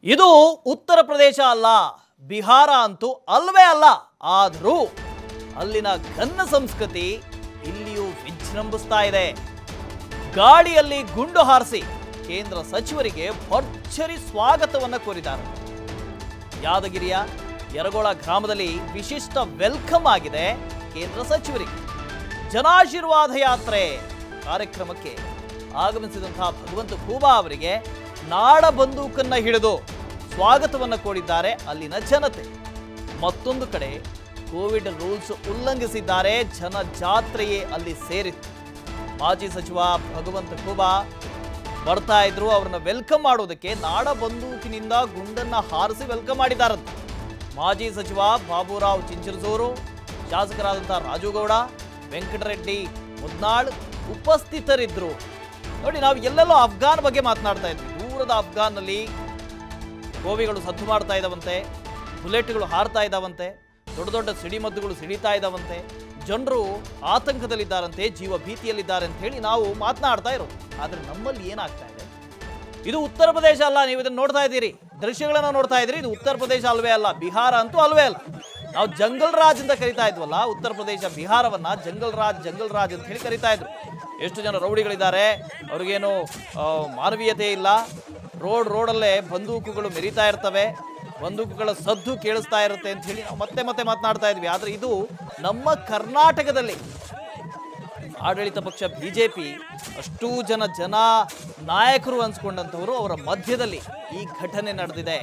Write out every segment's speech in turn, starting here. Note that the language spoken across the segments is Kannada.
ಇದು ಉತ್ತರ ಪ್ರದೇಶ ಅಲ್ಲ ಬಿಹಾರ ಅಂತೂ ಅಲ್ವೇ ಅಲ್ಲ ಆದರೂ ಅಲ್ಲಿನ ಘನ್ನ ಸಂಸ್ಕೃತಿ ಇಲ್ಲಿಯೂ ವಿಜೃಂಭಿಸ್ತಾ ಇದೆ ಗಾಳಿಯಲ್ಲಿ ಗುಂಡು ಹಾರಿಸಿ ಕೇಂದ್ರ ಸಚಿವರಿಗೆ ಭರ್ಜರಿ ಸ್ವಾಗತವನ್ನ ಕೋರಿದ್ದಾರೆ ಯಾದಗಿರಿಯ ಯರಗೋಳ ಗ್ರಾಮದಲ್ಲಿ ವಿಶಿಷ್ಟ ವೆಲ್ಕಮ್ ಆಗಿದೆ ಕೇಂದ್ರ ಸಚಿವರಿಗೆ ಜನಾಶೀರ್ವಾದ ಯಾತ್ರೆ ಕಾರ್ಯಕ್ರಮಕ್ಕೆ ಆಗಮಿಸಿದಂತಹ ಭಗವಂತ ಖೂಬಾ ಅವರಿಗೆ ನಾಡ ಬಂದೂಕನ್ನ ಹಿಡಿದು ಸ್ವಾಗತವನ್ನ ಕೋರಿದ್ದಾರೆ ಅಲ್ಲಿನ ಜನತೆ ಮತ್ತೊಂದು ಕಡೆ ಕೋವಿಡ್ ರೂಲ್ಸ್ ಉಲ್ಲಂಘಿಸಿದ್ದಾರೆ ಜನ ಜಾತ್ರೆಯೇ ಅಲ್ಲಿ ಸೇರಿತ್ತು ಮಾಜಿ ಸಚಿವ ಭಗವಂತ ಖೂಬಾ ಬರ್ತಾ ಇದ್ರು ಅವ್ರನ್ನ ವೆಲ್ಕಮ್ ಮಾಡೋದಕ್ಕೆ ನಾಡ ಬಂದೂಕಿನಿಂದ ಗುಂಡನ್ನ ಹಾರಿಸಿ ವೆಲ್ಕಮ್ ಮಾಡಿದಾರಂತೆ ಮಾಜಿ ಸಚಿವ ಬಾಬುರಾವ್ ಚಿಂಚರಸೂರು ಶಾಸಕರಾದಂತಹ ರಾಜುಗೌಡ ವೆಂಕಟರೆಡ್ಡಿ ಮುದ್ನಾಳ್ ಉಪಸ್ಥಿತರಿದ್ರು ನೋಡಿ ನಾವು ಎಲ್ಲೆಲ್ಲೋ ಅಫ್ಘಾನ್ ಬಗ್ಗೆ ಮಾತನಾಡ್ತಾ ಇದ್ವಿ ದೂರದ ಅಫ್ಘಾನ್ನಲ್ಲಿ ಗೋವಿಗಳು ಸದ್ದು ಮಾಡ್ತಾ ಇದ್ದಾವಂತೆ ಬುಲೆಟ್ಗಳು ಹಾರ್ತಾ ಇದ್ದಾವಂತೆ ದೊಡ್ಡ ದೊಡ್ಡ ಸಿಡಿಮದ್ದುಗಳು ಸಿಡಿತಾ ಇದ್ದಾವಂತೆ ಜನರು ಆತಂಕದಲ್ಲಿದ್ದಾರಂತೆ ಜೀವ ಭೀತಿಯಲ್ಲಿದ್ದಾರೆ ಅಂತ ಹೇಳಿ ನಾವು ಮಾತನಾಡ್ತಾ ಇರೋದು ಆದರೆ ನಮ್ಮಲ್ಲಿ ಏನಾಗ್ತಾ ಇದೆ ಇದು ಉತ್ತರ ಪ್ರದೇಶ ಅಲ್ಲ ನೀವು ಇದನ್ನು ನೋಡ್ತಾ ಇದ್ದೀರಿ ದೃಶ್ಯಗಳನ್ನ ನೋಡ್ತಾ ಇದ್ದೀರಿ ಇದು ಉತ್ತರ ಪ್ರದೇಶ ಅಲ್ವೇ ಅಲ್ಲ ಬಿಹಾರ ಅಂತೂ ಅಲ್ವೇ ಅಲ್ಲ ನಾವು ಜಂಗಲ್ ರಾಜ್ ಅಂತ ಕರಿತಾ ಇದ್ವಲ್ಲ ಉತ್ತರ ಪ್ರದೇಶ ಬಿಹಾರವನ್ನ ಜಂಗಲ್ ರಾಜ್ ಜಂಗಲ್ ರಾಜ್ ಅಂತ ಹೇಳಿ ಕರಿತಾ ಇದ್ರು ಎಷ್ಟು ಜನ ರೌಡಿಗಳಿದ್ದಾರೆ ಅವ್ರಿಗೇನು ಆ, ಮಾನವೀಯತೆ ಇಲ್ಲ ರೋಡ್ ರೋಡಲ್ಲೇ ಬಂದೂಕುಗಳು ಮೆರಿತಾ ಇರ್ತವೆ ಬಂದೂಕುಗಳ ಸದ್ದು ಕೇಳಿಸ್ತಾ ಇರುತ್ತೆ ಅಂತ ಹೇಳಿ ನಾವು ಮತ್ತೆ ಮತ್ತೆ ಮಾತನಾಡ್ತಾ ಇದ್ವಿ ಆದರೆ ಇದು ನಮ್ಮ ಕರ್ನಾಟಕದಲ್ಲಿ ಆಡಳಿತ ಪಕ್ಷ ಬಿಜೆಪಿ ಅಷ್ಟೂ ಜನ ಜನ ನಾಯಕರು ಅನ್ಸ್ಕೊಂಡಂಥವರು ಅವರ ಮಧ್ಯದಲ್ಲಿ ಈ ಘಟನೆ ನಡೆದಿದೆ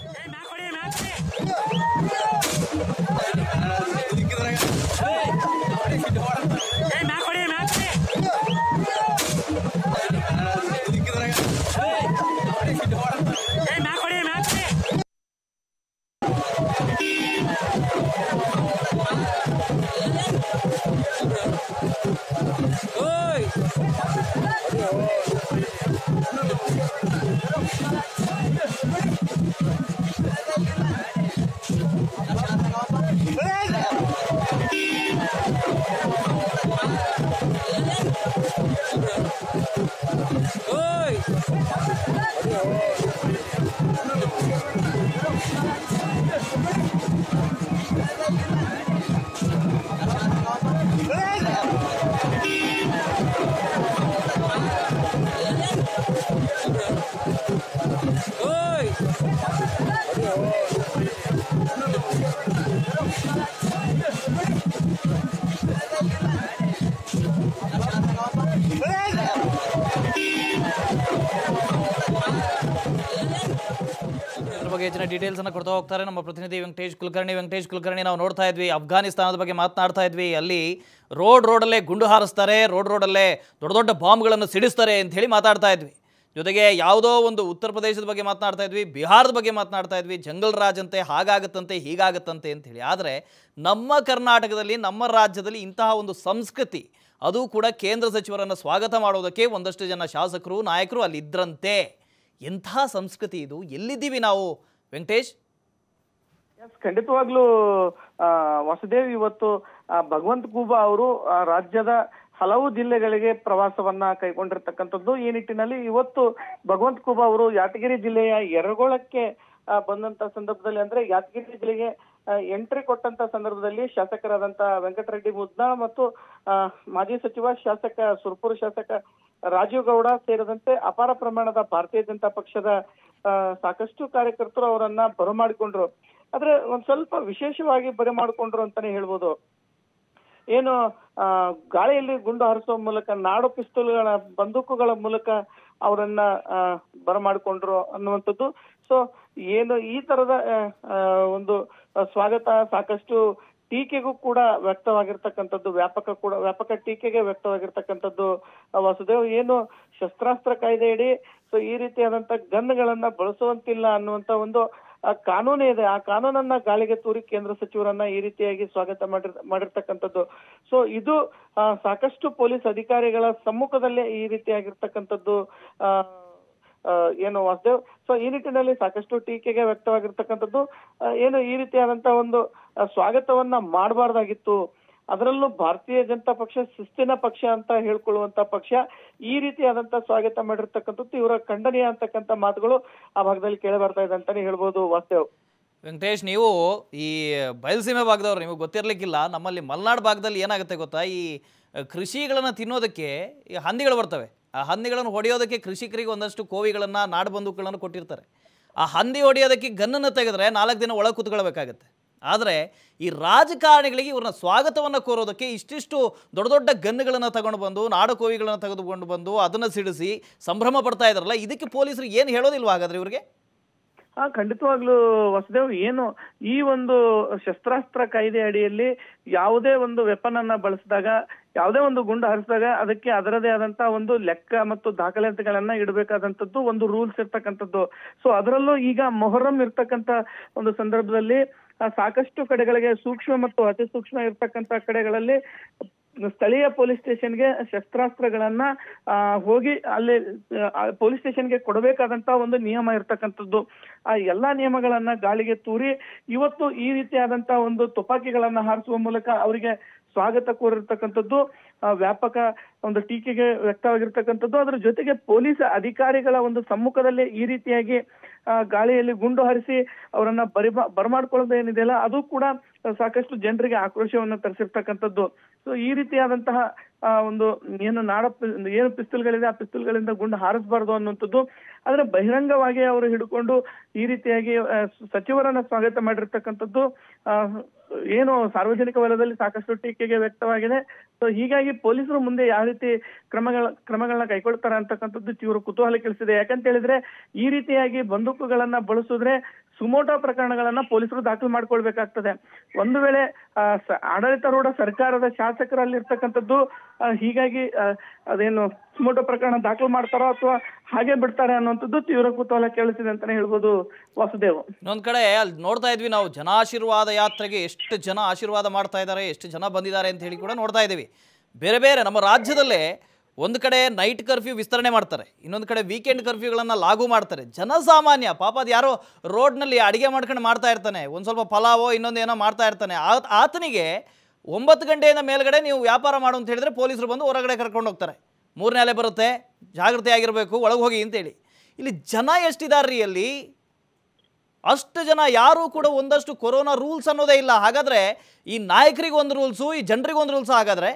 ಇದ್ರ ಬಗ್ಗೆ ಹೆಚ್ಚಿನ ಡೀಟೇಲ್ಸ್ ಅನ್ನ ಕೊಡ್ತಾ ಹೋಗ್ತಾರೆ ನಮ್ಮ ಪ್ರತಿನಿಧಿ ವೆಂಕಟೇಶ್ ಕುಲಕರ್ಣಿ ವೆಂಕಟೇಶ್ ಕುಲಕರ್ಣಿ ನಾವು ನೋಡ್ತಾ ಇದ್ವಿ ಅಫ್ಘಾನಿಸ್ತಾನದ ಬಗ್ಗೆ ಮಾತನಾಡ್ತಾ ಇದ್ವಿ ಅಲ್ಲಿ ರೋಡ್ ರೋಡಲ್ಲೇ ಗುಂಡು ಹಾರಿಸ್ತಾರೆ ರೋಡ್ ರೋಡಲ್ಲೇ ದೊಡ್ಡ ದೊಡ್ಡ ಬಾಂಬ್ಗಳನ್ನು ಸಿಡಿಸ್ತಾರೆ ಅಂತ ಹೇಳಿ ಮಾತಾಡ್ತಾ ಇದ್ವಿ ಜೊತೆಗೆ ಯಾವುದೋ ಒಂದು ಉತ್ತರ ಪ್ರದೇಶದ ಬಗ್ಗೆ ಮಾತನಾಡ್ತಾ ಇದ್ವಿ ಬಿಹಾರದ ಬಗ್ಗೆ ಮಾತನಾಡ್ತಾ ಇದ್ವಿ ಜಂಗಲ್ ರಾಜ್ ಅಂತೆ ಹಾಗಾಗತ್ತಂತೆ ಹೀಗಾಗತ್ತಂತೆ ಅಂತ ಹೇಳಿ ಆದರೆ ನಮ್ಮ ಕರ್ನಾಟಕದಲ್ಲಿ ನಮ್ಮ ರಾಜ್ಯದಲ್ಲಿ ಇಂತಹ ಒಂದು ಸಂಸ್ಕೃತಿ ಅದು ಕೂಡ ಕೇಂದ್ರ ಸಚಿವರನ್ನು ಸ್ವಾಗತ ಮಾಡೋದಕ್ಕೆ ಒಂದಷ್ಟು ಜನ ಶಾಸಕರು ನಾಯಕರು ಅಲ್ಲಿ ಇದ್ರಂತೆ ಎಂಥ ಸಂಸ್ಕೃತಿ ಇದು ಎಲ್ಲಿದ್ದೀವಿ ನಾವು ವೆಂಕಟೇಶ್ ಎಸ್ ಖಂಡಿತವಾಗ್ಲೂ ಆ, ವಾಸುದೇವ್ ಇವತ್ತು ಆ, ಭಗವಂತ್ ಖೂಬಾ ಅವರು ಆ, ರಾಜ್ಯದ ಹಲವು ಜಿಲ್ಲೆಗಳಿಗೆ ಪ್ರವಾಸವನ್ನ ಕೈಗೊಂಡಿರ್ತಕ್ಕಂಥದ್ದು ಈ ನಿಟ್ಟಿನಲ್ಲಿ ಇವತ್ತು ಭಗವಂತ್ ಖೂಬಾ ಅವರು ಯಾದಗಿರಿ ಜಿಲ್ಲೆಯ ಯರಗೋಳಕ್ಕೆ ಆ, ಬಂದಂತ ಸಂದರ್ಭದಲ್ಲಿ ಅಂದ್ರೆ ಯಾದಗಿರಿ ಜಿಲ್ಲೆಗೆ ಎಂಟ್ರಿ ಕೊಟ್ಟಂತ ಸಂದರ್ಭದಲ್ಲಿ ಶಾಸಕರಾದಂತ ವೆಂಕಟರೆಡ್ಡಿ ಮುದ್ನಾಳ್ ಮತ್ತು ಆ, ಮಾಜಿ ಸಚಿವ ಶಾಸಕ ಸುರ್ಪುರ ಶಾಸಕ ರಾಜೀವ್ ಗೌಡ ಸೇರಿದಂತೆ ಅಪಾರ ಪ್ರಮಾಣದ ಭಾರತೀಯ ಜನತಾ ಪಕ್ಷದ ಆ, ಸಾಕಷ್ಟು ಕಾರ್ಯಕರ್ತರು ಅವರನ್ನ ಬರಮಾಡಿಕೊಂಡ್ರು ಆದ್ರೆ ಒಂದ್ ಸ್ವಲ್ಪ ವಿಶೇಷವಾಗಿ ಬರಮಾಡಿಕೊಂಡ್ರು ಅಂತಾನೆ ಹೇಳ್ಬೋದು ಏನು ಆ, ಗಾಳಿಯಲ್ಲಿ ಗುಂಡು ಹಾರಿಸುವ ಮೂಲಕ ನಾಡು ಪಿಸ್ತೂಲ್ಗಳ ಬಂದೂಕುಗಳ ಮೂಲಕ ಅವರನ್ನ ಆ, ಬರಮಾಡಿಕೊಂಡ್ರು ಅನ್ನುವಂಥದ್ದು ಸೊ ಏನು ಈ ತರದ ಆ, ಆ, ಒಂದು ಸ್ವಾಗತ ಸಾಕಷ್ಟು ಟೀಕೆಗೂ ಕೂಡ ವ್ಯಕ್ತವಾಗಿರ್ತಕ್ಕಂಥದ್ದು ವ್ಯಾಪಕ ಕೂಡ ವ್ಯಾಪಕ ಟೀಕೆಗೆ ವ್ಯಕ್ತವಾಗಿರ್ತಕ್ಕಂಥದ್ದು ಆ, ವಾಸುದೇವ್ ಏನು ಶಸ್ತ್ರಾಸ್ತ್ರ ಕಾಯ್ದೆಯಡಿ ಸೊ ಈ ರೀತಿಯಾದಂತ ಗನ್ಗಳನ್ನ ಬಳಸುವಂತಿಲ್ಲ ಅನ್ನುವಂತ ಒಂದು ಆ, ಕಾನೂನೇ ಇದೆ ಆ ಕಾನೂನನ್ನ ಗಾಳಿಗೆ ತೂರಿ ಕೇಂದ್ರ ಸಚಿವರನ್ನ ಈ ರೀತಿಯಾಗಿ ಸ್ವಾಗತ ಮಾಡಿರ್ ಮಾಡಿರ್ತಕ್ಕಂಥದ್ದು ಸೊ ಇದು ಆ, ಸಾಕಷ್ಟು ಪೊಲೀಸ್ ಅಧಿಕಾರಿಗಳ ಸಮ್ಮುಖದಲ್ಲೇ ಈ ರೀತಿಯಾಗಿರ್ತಕ್ಕಂಥದ್ದು ಆ ಆ, ಏನು ವಾಸುದೇವ್ ಸೊ ಈ ನಿಟ್ಟಿನಲ್ಲಿ ಸಾಕಷ್ಟು ಟೀಕೆಗೆ ವ್ಯಕ್ತವಾಗಿರ್ತಕ್ಕಂಥದ್ದು ಆ, ಏನು ಈ ರೀತಿಯಾದಂತ ಒಂದು ಆ, ಸ್ವಾಗತವನ್ನ ಮಾಡಬಾರ್ದಾಗಿತ್ತು ಅದರಲ್ಲೂ ಭಾರತೀಯ ಜನತಾ ಪಕ್ಷ ಶಿಸ್ತಿನ ಪಕ್ಷ ಅಂತ ಹೇಳ್ಕೊಳ್ಳುವಂತ ಪಕ್ಷ ಈ ರೀತಿಯಾದಂತ ಸ್ವಾಗತ ಮಾಡಿರ್ತಕ್ಕಂಥದ್ದು ಇವರ ಖಂಡನೀಯ ಅಂತಕ್ಕಂಥ ಮಾತುಗಳು ಆ ಭಾಗದಲ್ಲಿ ಕೇಳಿ ಬರ್ತಾ ಇದೆ ಅಂತಾನೆ ಹೇಳ್ಬೋದು ವಾಸ್ತವ್ ವೆಂಕಟೇಶ್ ನೀವು ಈ ಬಯಲುಸೀಮೆ ಭಾಗದವ್ರು ನಿಮಗೆ ಗೊತ್ತಿರಲಿಕ್ಕಿಲ್ಲ ನಮ್ಮಲ್ಲಿ ಮಲೆನಾಡು ಭಾಗದಲ್ಲಿ ಏನಾಗುತ್ತೆ ಗೊತ್ತಾ ಈ ಕೃಷಿಗಳನ್ನು ತಿನ್ನೋದಕ್ಕೆ ಈ ಹಂದಿಗಳು ಬರ್ತವೆ ಆ ಹಂದಿಗಳನ್ನು ಹೊಡೆಯೋದಕ್ಕೆ ಕೃಷಿಕರಿಗೆ ಒಂದಷ್ಟು ಕೋವಿಗಳನ್ನು ನಾಡು ಬಂದೂಕುಗಳನ್ನು ಕೊಟ್ಟಿರ್ತಾರೆ ಆ ಹಂದಿ ಹೊಡೆಯೋದಕ್ಕೆ ಗನ್ನನ್ನು ತೆಗೆದ್ರೆ ನಾಲ್ಕು ದಿನ ಒಳಗೆ ಕೂತ್ಕೊಳ್ಬೇಕಾಗತ್ತೆ ಆದರೆ ಈ ರಾಜಕಾರಣಿಗಳಿಗೆ ಇವ್ರನ್ನ ಸ್ವಾಗತವನ್ನು ಕೋರೋದಕ್ಕೆ ಇಷ್ಟಿಷ್ಟು ದೊಡ್ಡ ದೊಡ್ಡ ಗನ್ನುಗಳನ್ನು ತಗೊಂಡು ಬಂದು ನಾಡು ಕೋವಿಗಳನ್ನು ತೆಗೆದುಕೊಂಡು ಬಂದು ಅದನ್ನು ಸಿಡಿಸಿ ಸಂಭ್ರಮ ಪಡ್ತಾ ಇದ್ದಾರಲ್ಲ ಇದಕ್ಕೆ ಪೊಲೀಸರು ಏನು ಹೇಳೋದಿಲ್ವಾ ಹಾಗಾದ್ರೆ ಇವ್ರಿಗೆ ಹಾ ಖಂಡಿತವಾಗ್ಲೂ ವಸುದೇವ್ ಏನು ಈ ಒಂದು ಶಸ್ತ್ರಾಸ್ತ್ರ ಕಾಯ್ದೆ ಅಡಿಯಲ್ಲಿ ಯಾವುದೇ ಒಂದು ವೆಪನ್ ಅನ್ನ ಬಳಸಿದಾಗ ಯಾವುದೇ ಒಂದು ಗುಂಡು ಹಾರಿಸಿದಾಗ ಅದಕ್ಕೆ ಅದರದೇ ಆದಂತ ಒಂದು ಲೆಕ್ಕ ಮತ್ತು ದಾಖಲಾತಿಗಳನ್ನ ಇಡಬೇಕಾದಂತದ್ದು ಒಂದು ರೂಲ್ಸ್ ಇರ್ತಕ್ಕಂಥದ್ದು ಸೊ ಅದರಲ್ಲೂ ಈಗ ಮೊಹರಂ ಇರ್ತಕ್ಕಂಥ ಒಂದು ಸಂದರ್ಭದಲ್ಲಿ ಆ, ಸಾಕಷ್ಟು ಕಡೆಗಳಿಗೆ ಸೂಕ್ಷ್ಮ ಮತ್ತು ಅತಿ ಸೂಕ್ಷ್ಮ ಇರ್ತಕ್ಕಂಥ ಕಡೆಗಳಲ್ಲಿ ಸ್ಥಳೀಯ ಪೊಲೀಸ್ ಸ್ಟೇಷನ್ಗೆ ಶಸ್ತ್ರಾಸ್ತ್ರಗಳನ್ನ ಆ, ಹೋಗಿ ಅಲ್ಲಿ ಪೊಲೀಸ್ ಸ್ಟೇಷನ್ಗೆ ಕೊಡಬೇಕಾದಂತ ಒಂದು ನಿಯಮ ಇರ್ತಕ್ಕಂಥದ್ದು ಆ ಎಲ್ಲಾ ನಿಯಮಗಳನ್ನ ಗಾಳಿಗೆ ತೂರಿ ಇವತ್ತು ಈ ರೀತಿಯಾದಂತ ಒಂದು ತುಪಾಕಿಗಳನ್ನ ಹಾರಿಸುವ ಮೂಲಕ ಅವರಿಗೆ ಸ್ವಾಗತ ಕೋರಿರ್ತಕ್ಕಂಥದ್ದು ಆ, ವ್ಯಾಪಕ ಒಂದು ಟೀಕೆಗೆ ವ್ಯಕ್ತವಾಗಿರ್ತಕ್ಕಂಥದ್ದು ಅದರ ಜೊತೆಗೆ ಪೊಲೀಸ್ ಅಧಿಕಾರಿಗಳ ಒಂದು ಸಮ್ಮುಖದಲ್ಲಿ ಈ ರೀತಿಯಾಗಿ ಆ, ಗಾಳಿಯಲ್ಲಿ ಗುಂಡು ಹಾರಿಸಿ ಅವರನ್ನ ಬರಿ ಬರಮಾಡ್ಕೊಳ್ಳೋದು ಏನಿದೆಯಲ್ಲ ಅದು ಕೂಡ ಸಾಕಷ್ಟು ಜನರಿಗೆ ಆಕ್ರೋಶವನ್ನು ತರಿಸಿರ್ತಕ್ಕಂಥದ್ದು ಸೊ ಈ ರೀತಿಯಾದಂತಹ ಆ, ಒಂದು ಏನು ನಾಡ ಪಿ- ಏನು ಪಿಸ್ತೂಲ್ಗಳಿದೆ ಆ ಪಿಸ್ತೂಲ್ಗಳಿಂದ ಗುಂಡು ಹಾರಿಸಬಾರ್ದು ಅನ್ನುವಂಥದ್ದು ಆದ್ರೆ ಬಹಿರಂಗವಾಗಿ ಅವರು ಹಿಡ್ಕೊಂಡು ಈ ರೀತಿಯಾಗಿ ಆ, ಸಚಿವರನ್ನ ಸ್ವಾಗತ ಮಾಡಿರ್ತಕ್ಕಂಥದ್ದು ಆ, ಏನು ಸಾರ್ವಜನಿಕ ವಲಯದಲ್ಲಿ ಸಾಕಷ್ಟು ಟೀಕೆಗೆ ವ್ಯಕ್ತವಾಗಿದೆ ಸೊ ಹೀಗಾಗಿ ಪೊಲೀಸರು ಮುಂದೆ ಯಾವ ರೀತಿ ಕ್ರಮಗಳ ಕ್ರಮಗಳನ್ನ ಕೈಗೊಳ್ತಾರೆ ಅಂತಕ್ಕಂಥದ್ದು ತೀವ್ರ ಕುತೂಹಲ ಕೆಳಿಸಿದೆ ಯಾಕಂತ ಹೇಳಿದ್ರೆ ಈ ರೀತಿಯಾಗಿ ಬಂದೂಕುಗಳನ್ನ ಬಳಸಿದ್ರೆ ಸುಮೋಟೋ ಪ್ರಕರಣಗಳನ್ನ ಪೊಲೀಸರು ದಾಖಲು ಮಾಡ್ಕೊಳ್ಬೇಕಾಗ್ತದೆ ಒಂದು ವೇಳೆ ಆ, ಸ- ಆಡಳಿತಾರೂಢ ಸರ್ಕಾರದ ಶಾಸಕರಲ್ಲಿ ಇರ್ತಕ್ಕಂಥದ್ದು ಆ, ಹೀಗಾಗಿ ಆ, ಅದೇನು ಸುಮೋಟೋ ಪ್ರಕರಣ ದಾಖಲು ಮಾಡ್ತಾರೋ ಅಥವಾ ಹಾಗೆ ಬಿಡ್ತಾರೆ ಅನ್ನುವಂಥದ್ದು ತೀವ್ರ ಕುತೂಹಲ ಕೇಳಿಸಿದೆ ಅಂತಾನೆ ಹೇಳ್ಬೋದು ವಾಸುದೇವ್ ಇನ್ನೊಂದು ಕಡೆ ಅಲ್ಲಿ ನೋಡ್ತಾ ಇದ್ವಿ ನಾವು ಜನಾಶೀರ್ವಾದ ಯಾತ್ರೆಗೆ ಎಷ್ಟು ಜನ ಆಶೀರ್ವಾದ ಮಾಡ್ತಾ ಇದ್ದಾರೆ ಎಷ್ಟು ಜನ ಬಂದಿದ್ದಾರೆ ಅಂತ ಹೇಳಿ ಕೂಡ ನೋಡ್ತಾ ಇದ್ದೀವಿ ಬೇರೆ ಬೇರೆ ನಮ್ಮ ರಾಜ್ಯದಲ್ಲೇ ಒಂದು ಕಡೆ ನೈಟ್ ಕರ್ಫ್ಯೂ ವಿಸ್ತರಣೆ ಮಾಡ್ತಾರೆ ಇನ್ನೊಂದು ಕಡೆ ವೀಕೆಂಡ್ ಕರ್ಫ್ಯೂಗಳನ್ನು ಲಾಗು ಮಾಡ್ತಾರೆ ಜನಸಾಮಾನ್ಯ ಪಾಪ ಅದು ಯಾರೋ ರೋಡ್ನಲ್ಲಿ ಅಡುಗೆ ಮಾಡ್ಕೊಂಡು ಮಾಡ್ತಾ ಇರ್ತಾನೆ ಒಂದು ಸ್ವಲ್ಪ ಪಲಾವೋ ಇನ್ನೊಂದು ಏನೋ ಮಾಡ್ತಾ ಇರ್ತಾನೆ ಆತ ಆತನಿಗೆ ಒಂಬತ್ತು ಗಂಟೆಯಿಂದ ಮೇಲ್ಗಡೆ ನೀವು ವ್ಯಾಪಾರ ಮಾಡು ಅಂತ ಹೇಳಿದ್ರೆ ಪೊಲೀಸರು ಬಂದು ಹೊರಗಡೆ ಕರ್ಕೊಂಡು ಹೋಗ್ತಾರೆ ಮೂರನೇ ಅಲೆ ಬರುತ್ತೆ ಜಾಗೃತಿ ಆಗಿರಬೇಕು ಒಳಗೆ ಹೋಗಿ ಅಂತೇಳಿ ಇಲ್ಲಿ ಜನ ಎಷ್ಟಿದ್ದಾರೆ ಅಲ್ಲಿ ಅಷ್ಟು ಜನ ಯಾರೂ ಕೂಡ ಒಂದಷ್ಟು ಕೊರೋನಾ ರೂಲ್ಸ್ ಅನ್ನೋದೇ ಇಲ್ಲ ಹಾಗಾದ್ರೆ ಈ ನಾಯಕರಿಗೆ ಒಂದು ರೂಲ್ಸು ಈ ಜನರಿಗೆ ಒಂದು ರೂಲ್ಸ್ ಹಾಗಾದ್ರೆ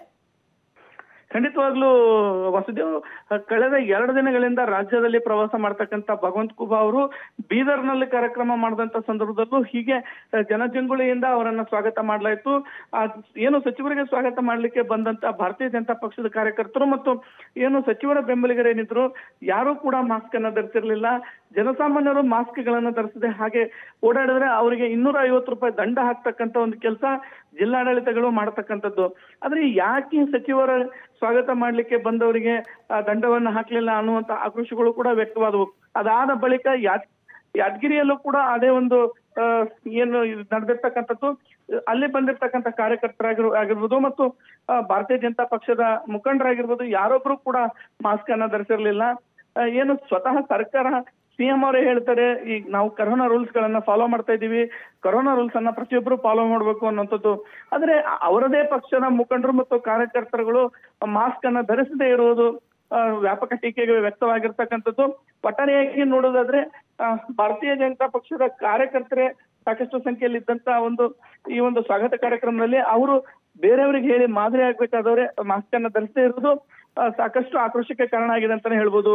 ಖಂಡಿತವಾಗ್ಲೂ ವಸುದೇವ್ ಕಳೆದ ಎರಡು ದಿನಗಳಿಂದ ರಾಜ್ಯದಲ್ಲಿ ಪ್ರವಾಸ ಮಾಡ್ತಕ್ಕಂತ ಭಗವಂತ ಕುಬಾ ಅವರು ಬೀದರ್ನಲ್ಲಿ ಕಾರ್ಯಕ್ರಮ ಮಾಡಿದಂತ ಸಂದರ್ಭದಲ್ಲೂ ಹೀಗೆ ಜನಜಂಗುಳಿಯಿಂದ ಅವರನ್ನ ಸ್ವಾಗತ ಮಾಡಲಾಯಿತು ಆ ಏನು ಸಚಿವರಿಗೆ ಸ್ವಾಗತ ಮಾಡ್ಲಿಕ್ಕೆ ಬಂದಂತ ಭಾರತೀಯ ಜನತಾ ಪಕ್ಷದ ಕಾರ್ಯಕರ್ತರು ಮತ್ತು ಏನು ಸಚಿವರ ಬೆಂಬಲಿಗರೇನಿದ್ರು ಯಾರು ಕೂಡ ಮಾಸ್ಕ್ ಅನ್ನ ಧರಿಸಿರ್ಲಿಲ್ಲ ಜನಸಾಮಾನ್ಯರು ಮಾಸ್ಕ್ ಗಳನ್ನ ಧರಿಸದೆ ಹಾಗೆ ಓಡಾಡಿದ್ರೆ ಅವರಿಗೆ ಇನ್ನೂರ ಐವತ್ತು ರೂಪಾಯಿ ದಂಡ ಹಾಕ್ತಕ್ಕಂತ ಒಂದು ಕೆಲಸ ಜಿಲ್ಲಾಡಳಿತಗಳು ಮಾಡತಕ್ಕಂಥದ್ದು ಆದ್ರೆ ಯಾಕೆ ಸಚಿವರ ಸ್ವಾಗತ ಮಾಡ್ಲಿಕ್ಕೆ ಬಂದವರಿಗೆ ಆ ದಂಡವನ್ನ ಹಾಕ್ಲಿಲ್ಲ ಅನ್ನುವಂತ ಆಕ್ರೋಶಗಳು ಕೂಡ ವ್ಯಕ್ತವಾದವು ಅದಾದ ಬಳಿಕ ಯಾದ್ ಯಾದಗಿರಿಯಲ್ಲೂ ಕೂಡ ಅದೇ ಒಂದು ಆ, ಏನು ಇದು ನಡೆದಿರ್ತಕ್ಕಂಥದ್ದು ಅಲ್ಲಿ ಬಂದಿರ್ತಕ್ಕಂಥ ಕಾರ್ಯಕರ್ತರಾಗಿರ್ ಆಗಿರ್ಬೋದು ಮತ್ತು ಆ, ಭಾರತೀಯ ಜನತಾ ಪಕ್ಷದ ಮುಖಂಡರಾಗಿರ್ಬೋದು ಯಾರೊಬ್ರು ಕೂಡ ಮಾಸ್ಕ್ ಅನ್ನ ಧರಿಸಿರ್ಲಿಲ್ಲ ಆ, ಏನು ಸ್ವತಃ ಸರ್ಕಾರ ಸಿಎಂ ಅವರೇ ಹೇಳ್ತಾರೆ ಈಗ ನಾವು ಕರೋನಾ ರೂಲ್ಸ್ ಗಳನ್ನ ಫಾಲೋ ಮಾಡ್ತಾ ಇದೀವಿ ಕರೋನಾ ರೂಲ್ಸ್ ಅನ್ನ ಪ್ರತಿಯೊಬ್ಬರು ಫಾಲೋ ಮಾಡ್ಬೇಕು ಅನ್ನುವಂಥದ್ದು ಆದ್ರೆ ಅವರದೇ ಪಕ್ಷದ ಮುಖಂಡರು ಮತ್ತು ಕಾರ್ಯಕರ್ತರುಗಳು ಮಾಸ್ಕ್ ಅನ್ನ ಧರಿಸದೇ ಇರುವುದು ಆ, ವ್ಯಾಪಕ ಟೀಕೆಗೆ ವ್ಯಕ್ತವಾಗಿರ್ತಕ್ಕಂಥದ್ದು ಒಟ್ಟಾರೆಯಾಗಿ ನೋಡೋದಾದ್ರೆ ಆ, ಭಾರತೀಯ ಜನತಾ ಪಕ್ಷದ ಕಾರ್ಯಕರ್ತರೇ ಸಾಕಷ್ಟು ಸಂಖ್ಯೆಯಲ್ಲಿ ಇದ್ದಂತ ಒಂದು ಈ ಒಂದು ಸ್ವಾಗತ ಕಾರ್ಯಕ್ರಮದಲ್ಲಿ ಅವರು ಬೇರೆಯವರಿಗೆ ಹೇಳಿ ಮಾದರಿ ಆಗ್ಬೇಕಾದವ್ರೆ ಮಾಸ್ಕ್ ಅನ್ನ ಧರಿಸದೇ ಇರುವುದು ಆ, ಸಾಕಷ್ಟು ಆಕ್ರೋಶಕ್ಕೆ ಕಾರಣ ಆಗಿದೆ ಅಂತಾನೆ ಹೇಳ್ಬೋದು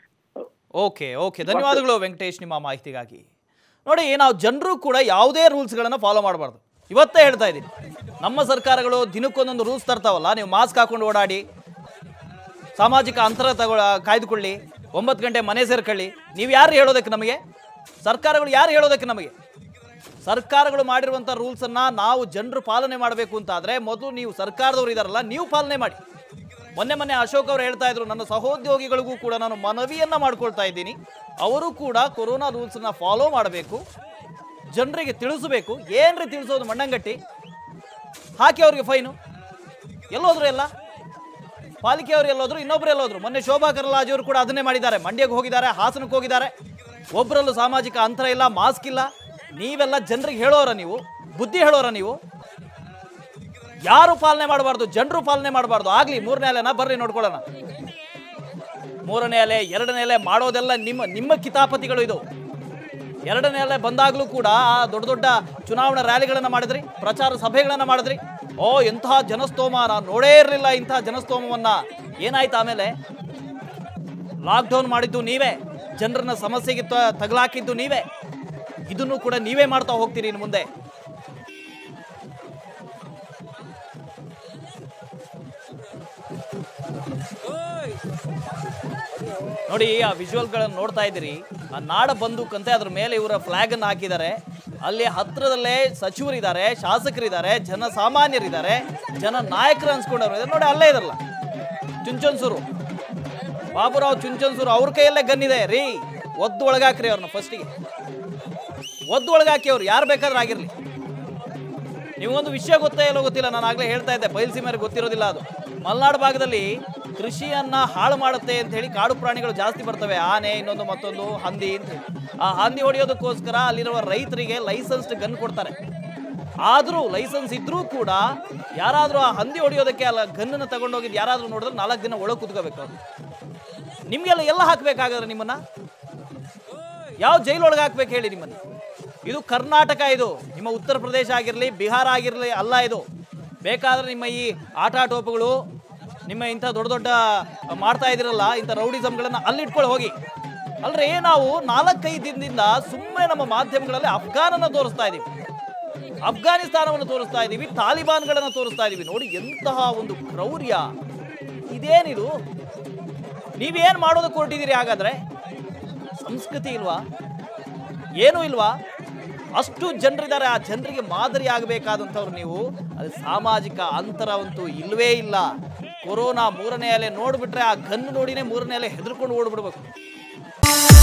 ಓಕೆ ಓಕೆ ಧನ್ಯವಾದಗಳು ವೆಂಕಟೇಶ್ ನಿಮ್ಮ ಮಾಹಿತಿಗಾಗಿ ನೋಡಿ ನಾವು ಜನರು ಕೂಡ ಯಾವುದೇ ರೂಲ್ಸ್ಗಳನ್ನು ಫಾಲೋ ಮಾಡಬಾರ್ದು ಇವತ್ತೇ ಹೇಳ್ತಾ ಇದ್ದೀನಿ ನಮ್ಮ ಸರ್ಕಾರಗಳು ದಿನಕ್ಕೊಂದೊಂದು ರೂಲ್ಸ್ ತರ್ತಾವಲ್ಲ ನೀವು ಮಾಸ್ಕ್ ಹಾಕೊಂಡು ಓಡಾಡಿ ಸಾಮಾಜಿಕ ಅಂತರ ತಗೊಳ ಕಾಯ್ದುಕೊಳ್ಳಿ ಒಂಬತ್ತು ಗಂಟೆ ಮನೆ ಸೇರ್ಕೊಳ್ಳಿ ನೀವು ಯಾರು ಹೇಳೋದಕ್ಕೆ ನಮಗೆ ಸರ್ಕಾರಗಳು ಯಾರು ಹೇಳೋದಕ್ಕೆ ನಮಗೆ ಸರ್ಕಾರಗಳು ಮಾಡಿರುವಂಥ ರೂಲ್ಸನ್ನು ನಾವು ಜನರು ಪಾಲನೆ ಮಾಡಬೇಕು ಅಂತಾದರೆ ಮೊದಲು ನೀವು ಸರ್ಕಾರದವರು ಇದಾರಲ್ಲ ನೀವು ಪಾಲನೆ ಮಾಡಿ ಮೊನ್ನೆ ಮೊನ್ನೆ ಅಶೋಕ್ ಅವರು ಹೇಳ್ತಾ ಇದ್ರು ನನ್ನ ಸಹೋದ್ಯೋಗಿಗಳಿಗೂ ಕೂಡ ನಾನು ಮನವಿಯನ್ನ ಮಾಡ್ಕೊಳ್ತಾ ಇದ್ದೀನಿ ಅವರು ಕೂಡ ಕೊರೋನಾ ರೂಲ್ಸ್ನ ಫಾಲೋ ಮಾಡಬೇಕು ಜನರಿಗೆ ತಿಳಿಸಬೇಕು ಏನ್ರಿ ತಿಳಿಸೋದು ಮಣ್ಣಂಗಟ್ಟಿ ಹಾಕಿ ಅವ್ರಿಗೆ ಫೈನು ಎಲ್ಲೋದ್ರು ಎಲ್ಲ ಪಾಲಿಕೆಯವರು ಎಲ್ಲೋದ್ರು ಇನ್ನೊಬ್ರು ಎಲ್ಲೋದ್ರು ಮೊನ್ನೆ ಶೋಭಾ ಕರಂದ್ಲಾಜೆ ಅವರು ಕೂಡ ಅದನ್ನೇ ಮಾಡಿದ್ದಾರೆ ಮಂಡ್ಯಕ್ಕೆ ಹೋಗಿದ್ದಾರೆ ಹಾಸನಕ್ಕೆ ಹೋಗಿದ್ದಾರೆ ಒಬ್ಬರಲ್ಲೂ ಸಾಮಾಜಿಕ ಅಂತರ ಇಲ್ಲ ಮಾಸ್ಕ್ ಇಲ್ಲ ನೀವೆಲ್ಲ ಜನರಿಗೆ ಹೇಳೋರ ನೀವು ಬುದ್ಧಿ ಹೇಳೋರ ನೀವು ಯಾರು ಪಾಲನೆ ಮಾಡಬಾರ್ದು ಜನರು ಪಾಲನೆ ಮಾಡಬಾರ್ದು ಆಗ್ಲಿ ಮೂರನೇ ಅಲೆನ ಬರ್ರಿ ನೋಡ್ಕೊಳ್ಳೋಣ ಮೂರನೇ ಅಲೆ ಎರಡನೇ ಅಲೆ ಮಾಡೋದೆಲ್ಲ ನಿಮ್ಮ ನಿಮ್ಮ ಕಿತಾಪತಿಗಳು ಇದು ಎರಡನೇ ಅಲೆ ಬಂದಾಗಲೂ ಕೂಡ ಆ ದೊಡ್ಡ ದೊಡ್ಡ ಚುನಾವಣಾ ರ್ಯಾಲಿಗಳನ್ನು ಮಾಡಿದ್ರಿ ಪ್ರಚಾರ ಸಭೆಗಳನ್ನು ಮಾಡಿದ್ರಿ ಓ ಎಂತಹ ಜನಸ್ತೋಮ ನಾನು ನೋಡೇ ಇರಲಿಲ್ಲ ಇಂತಹ ಜನಸ್ತೋಮವನ್ನ ಏನಾಯ್ತು ಆಮೇಲೆ ಲಾಕ್ಡೌನ್ ಮಾಡಿದ್ದು ನೀವೇ ಜನರನ್ನ ಸಮಸ್ಯೆಗೆ ತ- ತಗಲಾಕಿದ್ದು ನೀವೇ ಇದನ್ನು ಕೂಡ ನೀವೇ ಮಾಡ್ತಾ ಹೋಗ್ತೀರಿ ಇನ್ನು ಮುಂದೆ ನೋಡಿ ಆ ವಿಜುವಲ್ಗಳನ್ನು ನೋಡ್ತಾ ಇದ್ದೀರಿ ಆ ನಾಡ ಬಂದೂಕಂತೆ ಅದ್ರ ಮೇಲೆ ಇವರ ಫ್ಲಾಗ್ ಅನ್ನು ಹಾಕಿದ್ದಾರೆ ಅಲ್ಲಿ ಹತ್ರದಲ್ಲೇ ಸಚಿವರಿದ್ದಾರೆ ಶಾಸಕರಿದ್ದಾರೆ ಜನ ಸಾಮಾನ್ಯರಿದ್ದಾರೆ ಜನ ನಾಯಕರು ಅನ್ಸ್ಕೊಂಡವ್ರು ಇದ್ದಾರೆ ನೋಡಿ ಅಲ್ಲೇ ಇದಾರಲ್ಲ ಚುಂಚನ್ಸೂರು ಬಾಬುರಾವ್ ಚುಂಚನ್ಸೂರು ಅವ್ರ ಕೈಯಲ್ಲೇ ಗನ್ನಿದೆ ರೀ ಒದ್ದು ಒಳಗಾಕ್ರಿ ಅವ್ರನ್ನ ಫಸ್ಟಿಗೆ ಒದ್ದು ಒಳಗಾಕಿ ಅವ್ರು ಯಾರು ಬೇಕಾದ್ರೂ ಆಗಿರ್ಲಿ ನಿಮಗೊಂದು ವಿಷಯ ಗೊತ್ತೇ ಇಲ್ಲೋ ಗೊತ್ತಿಲ್ಲ ನಾನು ಆಗ್ಲೇ ಹೇಳ್ತಾ ಇದ್ದೆ ಬಯಲುಸೀಮೆಯವ್ರಿಗೆ ಗೊತ್ತಿರೋದಿಲ್ಲ ಅದು ಮಲೆನಾಡು ಭಾಗದಲ್ಲಿ ಕೃಷಿಯನ್ನ ಹಾಳು ಮಾಡುತ್ತೆ ಅಂತ ಹೇಳಿ ಕಾಡು ಪ್ರಾಣಿಗಳು ಜಾಸ್ತಿ ಬರ್ತವೆ ಆನೆ ಇನ್ನೊಂದು ಮತ್ತೊಂದು ಹಂದಿ ಅಂತ ಹೇಳಿ ಆ ಹಂದಿ ಹೊಡೆಯೋದಕ್ಕೋಸ್ಕರ ಅಲ್ಲಿರುವ ರೈತರಿಗೆ ಲೈಸೆನ್ಸ್ಡ್ ಗನ್ ಕೊಡ್ತಾರೆ ಆದರೂ ಲೈಸೆನ್ಸ್ ಇದ್ರೂ ಕೂಡ ಯಾರಾದರೂ ಆ ಹಂದಿ ಹೊಡೆಯೋದಕ್ಕೆ ಅಲ್ಲ ಗನ್ನನ್ನು ತಗೊಂಡೋಗಿದ್ದು ಯಾರಾದರೂ ನೋಡಿದ್ರೆ ನಾಲ್ಕು ದಿನ ಒಳಗೆ ಕುತ್ಕೋಬೇಕು ಅವ್ರು ನಿಮಗೆಲ್ಲ ಎಲ್ಲ ಹಾಕ್ಬೇಕಾಗಾದ್ರೆ ನಿಮ್ಮನ್ನ ಯಾವ ಜೈಲೊಳಗೆ ಹಾಕ್ಬೇಕು ಹೇಳಿ ನಿಮ್ಮನ್ನು ಇದು ಕರ್ನಾಟಕ ಇದು ನಿಮ್ಮ ಉತ್ತರ ಪ್ರದೇಶ ಆಗಿರಲಿ ಬಿಹಾರ ಆಗಿರಲಿ ಅಲ್ಲ ಇದು ಬೇಕಾದ್ರೆ ನಿಮ್ಮ ಈ ಆಟಾಟೋಪಗಳು ನಿಮ್ಮ ಇಂಥ ದೊಡ್ಡ ದೊಡ್ಡ ಮಾಡ್ತಾ ಇದ್ದೀರಲ್ಲ ಇಂಥ ರೌಡಿಸಮ್ಗಳನ್ನು ಅಲ್ಲಿ ಇಟ್ಕೊಳ್ಳಿ ಹೋಗಿ ಅಲ್ರಿ ನಾವು ನಾಲ್ಕೈದು ದಿನದಿಂದ ಸುಮ್ಮನೆ ನಮ್ಮ ಮಾಧ್ಯಮಗಳಲ್ಲಿ ಅಫ್ಘಾನನ್ನ ತೋರಿಸ್ತಾ ಇದ್ದೀವಿ ಅಫ್ಘಾನಿಸ್ತಾನವನ್ನು ತೋರಿಸ್ತಾ ಇದ್ದೀವಿ ತಾಲಿಬಾನ್ಗಳನ್ನು ತೋರಿಸ್ತಾ ಇದ್ದೀವಿ ನೋಡಿ ಎಂತಹ ಒಂದು ಕ್ರೌರ್ಯ ಇದೇನಿದು ನೀವೇನು ಮಾಡೋದಕ್ಕೆ ಹೊರಟಿದ್ದೀರಿ ಹಾಗಾದ್ರೆ ಸಂಸ್ಕೃತಿ ಇಲ್ವಾ ಏನೂ ಇಲ್ವಾ ಅಷ್ಟು ಜನರಿದ್ದಾರೆ ಆ ಜನರಿಗೆ ಮಾದರಿ ಆಗಬೇಕಾದಂಥವ್ರು ನೀವು ಅದು ಸಾಮಾಜಿಕ ಅಂತರವಂತೂ ಇಲ್ವೇ ಇಲ್ಲ ಕೊರೋನಾ ಮೂರನೇ ಅಲೆ ನೋಡ್ಬಿಟ್ರೆ ಆ ಗನ್ನು ನೋಡಿನೇ ಮೂರನೇ ಅಲೆ ಹೆದರ್ಕೊಂಡು ಓಡ್ಬಿಡ್ಬೇಕು